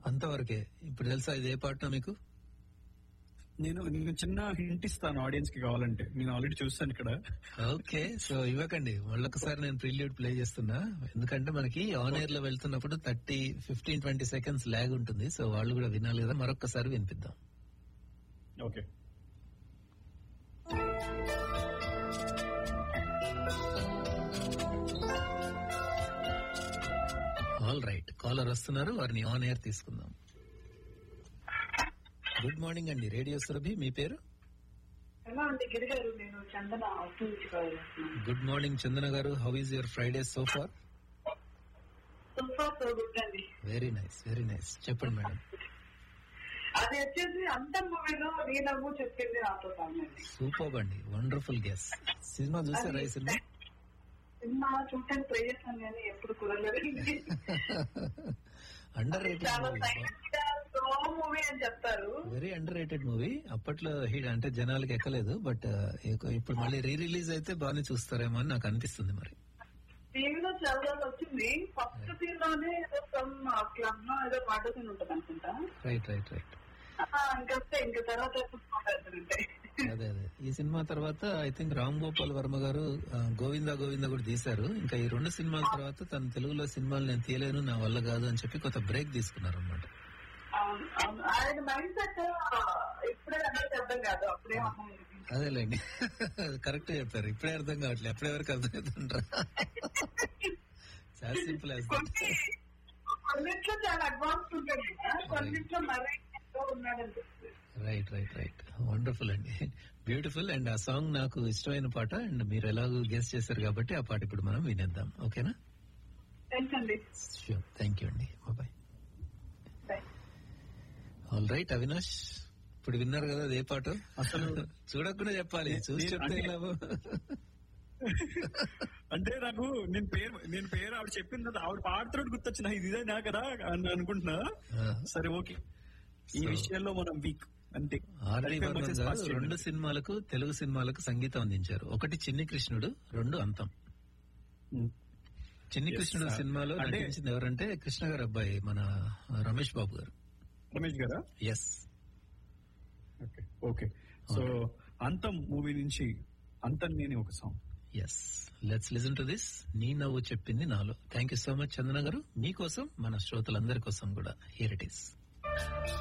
అంతవరకే ఇప్పుడు తెలుసా ఇది ఏ పాట మీకు నేను నేను చిన్న హింట్ ఇస్తాను ఆడియన్స్ కి కావాలంటే నేను ఆల్రెడీ చూస్తాను ఇక్కడ ఓకే సో ఇవ్వకండి మళ్ళొకసారి నేను ప్రిల్యూడ్ ప్లే చేస్తున్నా ఎందుకంటే మనకి ఆన్ ఎయిర్ లో వెళ్తున్నప్పుడు thirty fifteen twenty seconds lag ఉంటుంది సో వాళ్ళు కూడా వినాలి కదా మరొకసారి వినిపిద్దాం ఓకే ఆల్ రైట్ కాలర్ వస్తున్నారు వారిని ఆన్ ఎయిర్ తీసుకుందాం గుడ్ మార్నింగ్ అండి రేడియో సురభి మీ పేరు ఎలా అండి గిరిగారు నేను చందన అవుతూ నుంచి కాల్ చేస్తున్నాను good morning Chandana garu how is your Friday so far super so good అండి వెరీ నైస్ వెరీ నైస్ చెప్పండి మేడం అది వచ్చేసి అంత మూవీలో నీ నవ్వు చెప్పింది నాతో కాదండి సూపర్ అండి వండర్ఫుల్ గెస్ సినిమా చూసారా ఈ సినిమా సినిమా చూడటానికి ట్రై చేశాను కానీ ఎప్పుడు కుదరలేదు అండర్ రేటెడ్ చాలా మూవీ సైలెంట్ గా స్లో మూవీ అని చెప్తారు వెరీ అండర్ రేటెడ్ మూవీ అప్పట్లో హిట్ అంటే జనాలకి ఎక్కలేదు బట్ ఇప్పుడు మళ్ళీ రీ రిలీజ్ అయితే బాగానే చూస్తారేమో అని నాకు అనిపిస్తుంది మరి టీవీలో చాలా రోజులు వచ్చింది ఫస్ట్ సీన్ లోనే ఏదో సమ్ క్లబ్ లో ఏదో పాట సీన్ ఉంటుంది అనుకుంటా రైట్ రైట్ రైట్ ఆ, ఇంకొస్తే ఇంక తర్వాత ఎప్పుడు మాట్లాడుతుంటాయి అదే అదే ఈ సినిమా తర్వాత ఐ థింక్ రామ్ గోపాల్ వర్మ గారు ఆ, గోవింద గోవింద కూడా తీశారు ఇంకా ఈ రెండు సినిమాల తర్వాత తన తెలుగులో సినిమాలు నేను తీయలేను నా వల్ల కాదు అని చెప్పి కొంత బ్రేక్ తీసుకున్నారు అనమాట అవును అవును ఆయన మైండ్ సెట్ ఇప్పుడే అనేది అర్థం కాదు అప్పుడే అర్థం అయింది. అదేలేండి కరెక్ట్ చెప్పారు ఇప్పుడే అర్థం కావట్లేదు అప్పుడే వరకు అర్థం అవుతుంటారా చాలా సింపుల్ కొన్ని కొన్నిట్లో చాలా అడ్వాన్స్ ఉంటుంది కదా, కొన్నిట్లో మరీ ఎక్కువ ఉన్నాడని చెప్తుంది రైట్ రైట్ రైట్ వండర్ఫుల్ అండి బ్యూటిఫుల్ అండ్ ఆ సాంగ్ నాకు ఇష్టమైన పాట అండ్ మీరు ఎలాగో గెస్ట్ చేశారు కాబట్టి ఆ పాట ఇప్పుడు మనం వినేద్దాం ఓకేనా థ్యాంక్స్ అండి షూర్ థ్యాంక్ యూ అండి bye Bye. All right Avinash ఇప్పుడు విన్నారు కదా అదే పాట అసలు చూడకుండా చెప్పాలి చూసి నేను- చెప్తే అంటే- లాభం అంటే నాకు నేను పేరు నేను పేరు ఆవిడ చెప్పింది కదా ఆవిడ పాడుతున్నట్టు గుర్తొచ్చిన ఇది ఇదేనా కదా అని అనుకుంటున్నా ఆ. సరే ఓకే ఈ So- విషయంలో మనం వీక్ అంతే R D Like Burman versus garu past రెండు సినిమాలకు తెలుగు సినిమాలకు సంగీతం అందించారు ఒకటి చిన్ని కృష్ణుడు రెండు అంతం ఉమ్. చిన్ని Yes, కృష్ణుడు sir. సినిమాలో అంటే- నటించింది ఎవరంటే కృష్ణ గారు అబ్బాయి మన రమేష్ బాబు గారు రమేష్ గారా yes okay okay so Antham movie నుంచి అంతం నేనే ఒక song yes let's listen to this నీ నవ్వు చెప్పింది నాలో thank you so much Chandana garu మీకోసం మన శ్రోతలందరి కోసం కూడా హియర్ ఇట్ ఈస్